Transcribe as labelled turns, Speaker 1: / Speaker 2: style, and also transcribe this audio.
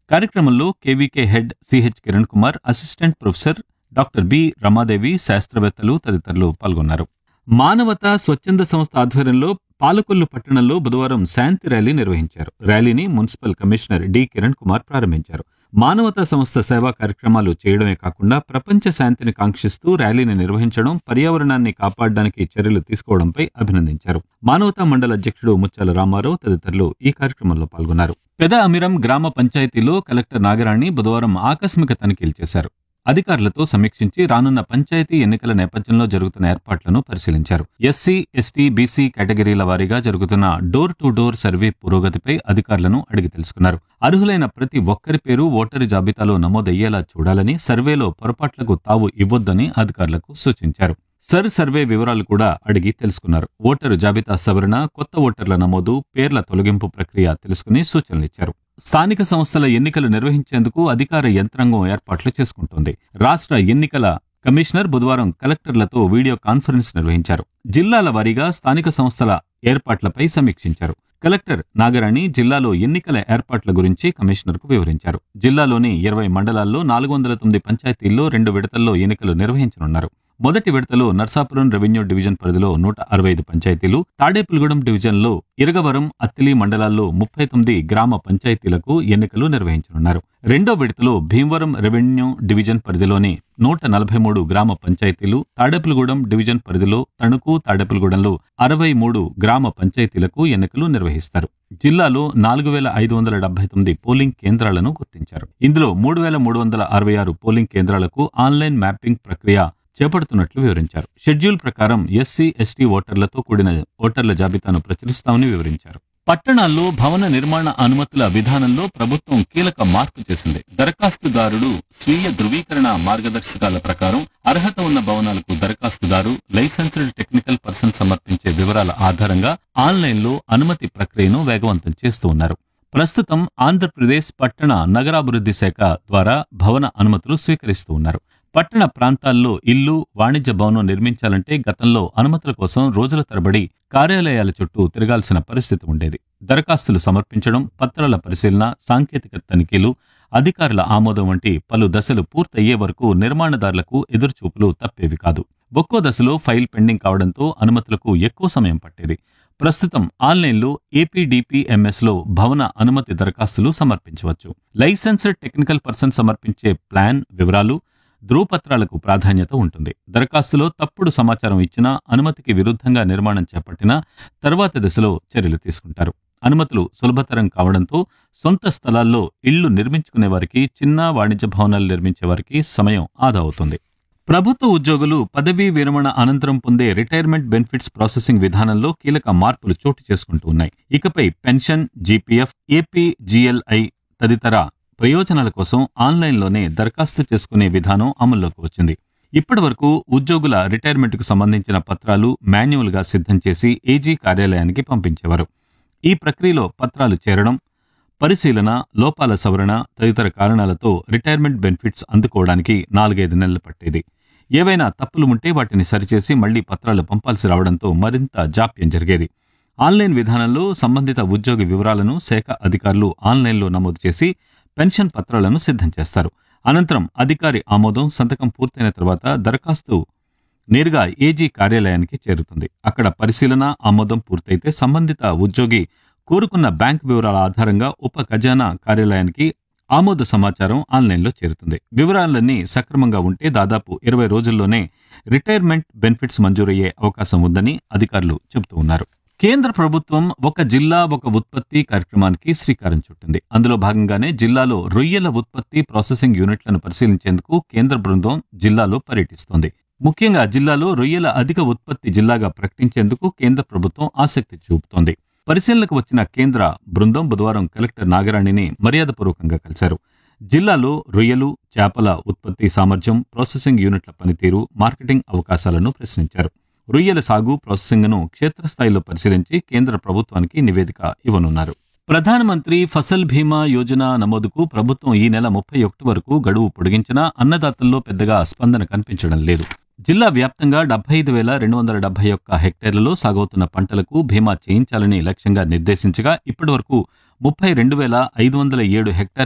Speaker 1: కార్యక్రమంలో KVK head CH Kiran Kumar assistant professor doctor B Ramadevi శాస్త్రవేత్తలు తదితరులు పాల్గొన్నారు మానవతా స్వచ్ఛంద సంస్థ ఆధ్వర్యంలో పాలకొల్లు పట్టణంలో బుధవారం శాంతి ర్యాలీ నిర్వహించారు ర్యాలీని municipal commissioner D Kiran Kumar ప్రారంభించారు మానవతా సంస్థ సేవా కార్యక్రమాలు చేయడమే కాకుండా ప్రపంచ శాంతిని కాంక్షిస్తూ ర్యాలీని నిర్వహించడం పర్యావరణాన్ని కాపాడడానికి చర్యలు తీసుకోవడంపై అభినందించారు మానవతా మండల అధ్యక్షుడు ముత్యాల రామారావు తదితరులు ఈ కార్యక్రమంలో పాల్గొన్నారు పెద అమిరం గ్రామ పంచాయతీలో కలెక్టర్ నాగరాణి బుధవారం ఆకస్మిక తనిఖీలు చేశారు అధికారులతో సమీక్షించి రానున్న పంచాయతీ ఎన్నికల నేపథ్యంలో జరుగుతున్న ఏర్పాట్లను పరిశీలించారు ఎస్సీ ఎస్టీ బీసీ కేటగిరీల వారీగా జరుగుతున్న డోర్ టు డోర్ సర్వే పురోగతిపై అధికారులను అడిగి తెలుసుకున్నారు అర్హులైన ప్రతి ఒక్కరి పేరు ఓటరు జాబితాలో నమోదయ్యేలా చూడాలని సర్వేలో పొరపాట్లకు తావు ఇవ్వొద్దని అధికారులకు సూచించారు సర్ సర్వే వివరాలు కూడా అడిగి తెలుసుకున్నారు ఓటరు జాబితా సవరణ కొత్త ఓటర్ల నమోదు పేర్ల తొలగింపు ప్రక్రియ తెలుసుకుని సూచనలిచ్చారు స్థానిక సంస్థల ఎన్నికలు నిర్వహించేందుకు అధికార యంత్రాంగం ఏర్పాట్లు చేసుకుంటోంది రాష్ట్ర ఎన్నికల కమిషనర్ బుధవారం కలెక్టర్లతో వీడియో కాన్ఫరెన్స్ నిర్వహించారు జిల్లాల వారీగా స్థానిక సంస్థల ఏర్పాట్లపై సమీక్షించారు కలెక్టర్ నాగరాణి జిల్లాలో ఎన్నికల ఏర్పాట్ల గురించి కమిషనర్కు వివరించారు జిల్లాలోని ఇరవై మండలాల్లో నాలుగు వందల తొమ్మిది పంచాయతీల్లో రెండు విడతల్లో ఎన్నికలు నిర్వహించనున్నారు మొదటి విడతలో నర్సాపురం రెవెన్యూ డివిజన్ పరిధిలో నూట అరవై ఐదు పంచాయతీలు తాడేపులగూడెం డివిజన్లో ఇరగవరం అత్తిలి మండలాల్లో ముప్పై తొమ్మిది గ్రామ పంచాయతీలకు ఎన్నికలు నిర్వహించనున్నారు రెండో విడతలో భీమవరం రెవెన్యూ డివిజన్ పరిధిలోని నూట నలభై మూడు గ్రామ పంచాయతీలు తాడేపులగూడెం డివిజన్ పరిధిలో తణుకు తాడేపులగూడెంలో అరవై మూడు గ్రామ పంచాయతీలకు ఎన్నికలు నిర్వహిస్తారు జిల్లాలో నాలుగు వేల ఐదు వందల డెబ్బై తొమ్మిది పోలింగ్ కేంద్రాలను గుర్తించారు ఇందులో మూడు వేల మూడు వందల అరవై ఆరు పోలింగ్ కేంద్రాలకు ఆన్లైన్ మ్యాపింగ్ ప్రక్రియ చేపడుతున్నట్లు వివరించారు షెడ్యూల్ ప్రకారం ఎస్సీ ఎస్టీ ఓటర్లతో కూడిన ఓటర్ల జాబితాను ప్రచురిస్తామని వివరించారు పట్టణాల్లో భవన నిర్మాణ అనుమతుల విధానంలో ప్రభుత్వం కీలక మార్పు చేసింది దరఖాస్తుదారుడు స్వీయ ధృవీకరణ మార్గదర్శకాల ప్రకారం అర్హత ఉన్న భవనాలకు దరఖాస్తుదారు లైసెన్స్డ్ టెక్నికల్ పర్సన్ సమర్పించే వివరాల ఆధారంగా ఆన్లైన్లో అనుమతి ప్రక్రియను వేగవంతం చేస్తూ ఉన్నారు ప్రస్తుతం ఆంధ్రప్రదేశ్ పట్టణ నగరాభివృద్ధి శాఖ ద్వారా భవన అనుమతులు స్వీకరిస్తూ ఉన్నారు పట్టణ ప్రాంతాల్లో ఇల్లు వాణిజ్య భవనం నిర్మించాలంటే గతంలో అనుమతుల కోసం రోజుల తరబడి కార్యాలయాల చుట్టూ తిరగాల్సిన పరిస్థితి ఉండేది దరఖాస్తులు సమర్పించడం పత్రాల పరిశీలన సాంకేతిక తనిఖీలు అధికారుల ఆమోదం వంటి పలు దశలు పూర్తయ్యే వరకు నిర్మాణదారులకు ఎదురుచూపులు తప్పేవి కాదు ఒక్కో దశలో ఫైల్ పెండింగ్ కావడంతో అనుమతులకు ఎక్కువ సమయం పట్టేది ప్రస్తుతం ఆన్లైన్లో ఏపీడీపీఎంఎస్ లో భవన అనుమతి దరఖాస్తులు సమర్పించవచ్చు లైసెన్స్డ్ టెక్నికల్ పర్సన్ సమర్పించే ప్లాన్ వివరాలు ధృవపత్రాలకు ప్రాధాన్యత ఉంటుంది దరఖాస్తులో తప్పుడు సమాచారం ఇచ్చినా అనుమతికి విరుద్ధంగా నిర్మాణం చేపట్టినా తర్వాతి దశలో చర్యలు తీసుకుంటారు అనుమతులు సులభతరం కావడంతో సొంత స్థలాల్లో ఇళ్లు నిర్మించుకునే వారికి చిన్న వాణిజ్య భవనాలు నిర్మించే వారికి సమయం ఆదా అవుతుంది ప్రభుత్వ ఉద్యోగులు పదవీ విరమణ అనంతరం పొందే రిటైర్మెంట్ బెనిఫిట్స్ ప్రాసెసింగ్ విధానంలో కీలక మార్పులు చోటు చేసుకుంటూ ఉన్నాయి ఇకపై పెన్షన్ జీపీఎఫ్ ఏపీజీఎల్ఐ తదితర ప్రయోజనాల కోసం ఆన్లైన్లోనే దరఖాస్తు చేసుకునే విధానం అమల్లోకి వచ్చింది ఇప్పటి వరకు ఉద్యోగుల రిటైర్మెంట్కు సంబంధించిన పత్రాలు మాన్యువల్గా సిద్ధం చేసి ఏజీ కార్యాలయానికి పంపించేవారు ఈ ప్రక్రియలో పత్రాలు చేరడం పరిశీలన లోపాల సవరణ తదితర కారణాలతో రిటైర్మెంట్ బెనిఫిట్స్ అందుకోవడానికి నాలుగైదు నెలలు పట్టేది ఏవైనా తప్పులు ఉంటే వాటిని సరిచేసి మళ్లీ పత్రాలు పంపాల్సి రావడంతో మరింత జాప్యం జరిగేది ఆన్లైన్ విధానంలో సంబంధిత ఉద్యోగి వివరాలను శాఖ అధికారులు ఆన్లైన్లో నమోదు చేసి పెన్షన్ పత్రాలను సిద్ధం చేస్తారు అనంతరం అధికారి ఆమోదం సంతకం పూర్తయిన తర్వాత దరఖాస్తు నేరుగా ఏజీ కార్యాలయానికి చేరుతుంది అక్కడ పరిశీలన ఆమోదం పూర్తయితే సంబంధిత ఉద్యోగి కోరుకున్న బ్యాంక్ వివరాల ఆధారంగా ఉప ఖజానా కార్యాలయానికి ఆమోద సమాచారం ఆన్లైన్లో చేరుతుంది వివరాలన్నీ సక్రమంగా ఉంటే దాదాపు ఇరవై రోజుల్లోనే రిటైర్మెంట్ బెనిఫిట్స్ మంజూరయ్యే అవకాశం ఉందని అధికారులు చెబుతూ ఉన్నారు కేంద్ర ప్రభుత్వం ఒక జిల్లా ఒక ఉత్పత్తి కార్యక్రమానికి శ్రీకారం చుట్టింది అందులో భాగంగానే జిల్లాలో రొయ్యల ఉత్పత్తి ప్రాసెసింగ్ యూనిట్లను పరిశీలించేందుకు కేంద్ర బృందం జిల్లాలో పర్యటిస్తోంది ముఖ్యంగా జిల్లాలో రొయ్యల అధిక ఉత్పత్తి జిల్లాగా ప్రకటించేందుకు కేంద్ర ప్రభుత్వం ఆసక్తి చూపుతోంది పరిశీలనకు వచ్చిన కేంద్ర బృందం బుధవారం కలెక్టర్ నాగరాణిని మర్యాదపూర్వకంగా కలిశారు జిల్లాలో రొయ్యలు చేపల ఉత్పత్తి సామర్థ్యం ప్రాసెసింగ్ యూనిట్ల పనితీరు మార్కెటింగ్ అవకాశాలను ప్రశ్నించారు రొయ్యల సాగు ప్రాసెసింగ్ను క్షేత్రస్థాయిలో పరిశీలించి కేంద్ర ప్రభుత్వానికి నివేదిక ఇవ్వనున్నారు ప్రధానమంత్రి ఫసల్ బీమా యోజన నమోదుకు ప్రభుత్వం ఈ నెల ముప్పై ఒకటి వరకు గడువు పొడిగించినా అన్నదాతల్లో పెద్దగా స్పందన కనిపించడం లేదు జిల్లా వ్యాప్తంగా డెబ్బై ఐదు వేల రెండు వందల డెబ్బై ఒక్క హెక్టేర్లలో సాగవుతున్న పంటలకు బీమా చేయించాలని లక్ష్యంగా నిర్దేశించగా ఇప్పటివరకు ముప్పై రెండు వేల ఐదు వందల ఏడు హెక్టార్